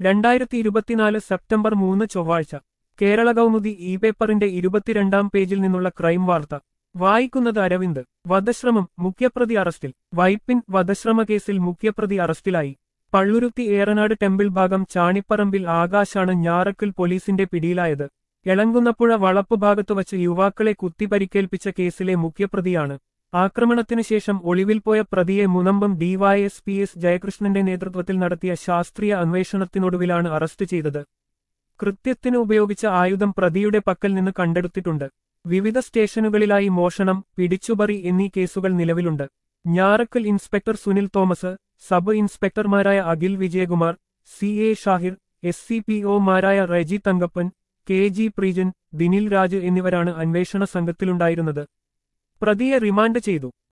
രണ്ടായിരത്തി ഇരുപത്തിനാല് സെപ്റ്റംബർ മൂന്ന് ചൊവ്വാഴ്ച കേരള കൗമുദി ഇ പേപ്പറിന്റെ ഇരുപത്തിരണ്ടാം പേജിൽ നിന്നുള്ള ക്രൈം വാർത്ത വായിക്കുന്നത് അരവിന്ദ് വധശ്രമം മുഖ്യപ്രതി അറസ്റ്റിൽ വൈപ്പിൻ വധശ്രമ കേസിൽ മുഖ്യപ്രതി അറസ്റ്റിലായി പള്ളുരുത്തി ഏറനാട് ടെമ്പിൾ ഭാഗം ചാണിപ്പറമ്പിൽ ആകാശാണ് ഞാറക്കൽ പോലീസിന്റെ പിടിയിലായത് എളങ്കുന്നപ്പുഴ വളപ്പ് ഭാഗത്തു വച്ച് യുവാക്കളെ കുത്തിപരിക്കേൽപ്പിച്ച കേസിലെ മുഖ്യപ്രതിയാണ് ആക്രമണത്തിനു ശേഷം ഒളിവിൽ പോയ പ്രതിയെ മുനമ്പം ഡിവൈഎസ്പി എസ് ജയകൃഷ്ണന്റെ നേതൃത്വത്തിൽ നടത്തിയ ശാസ്ത്രീയ അന്വേഷണത്തിനൊടുവിലാണ് അറസ്റ്റ് ചെയ്തത് കൃത്യത്തിന് ഉപയോഗിച്ച ആയുധം പ്രതിയുടെ പക്കൽ നിന്ന് കണ്ടെടുത്തിട്ടുണ്ട് വിവിധ സ്റ്റേഷനുകളിലായി മോഷണം പിടിച്ചുപറി എന്നീ കേസുകൾ നിലവിലുണ്ട് ഞാറക്കൽ ഇൻസ്പെക്ടർ സുനിൽ തോമസ് സബ് ഇൻസ്പെക്ടർമാരായ Akhil Vijayakumar C A Shahir S C P ഒമാരായ റെജി തങ്കപ്പൻ കെ ജി പ്രീജൻ ദിനിൽ രാജ് എന്നിവരാണ് അന്വേഷണ സംഘത്തിലുണ്ടായിരുന്നത് പ്രതിയെ റിമാൻഡ് ചെയ്തു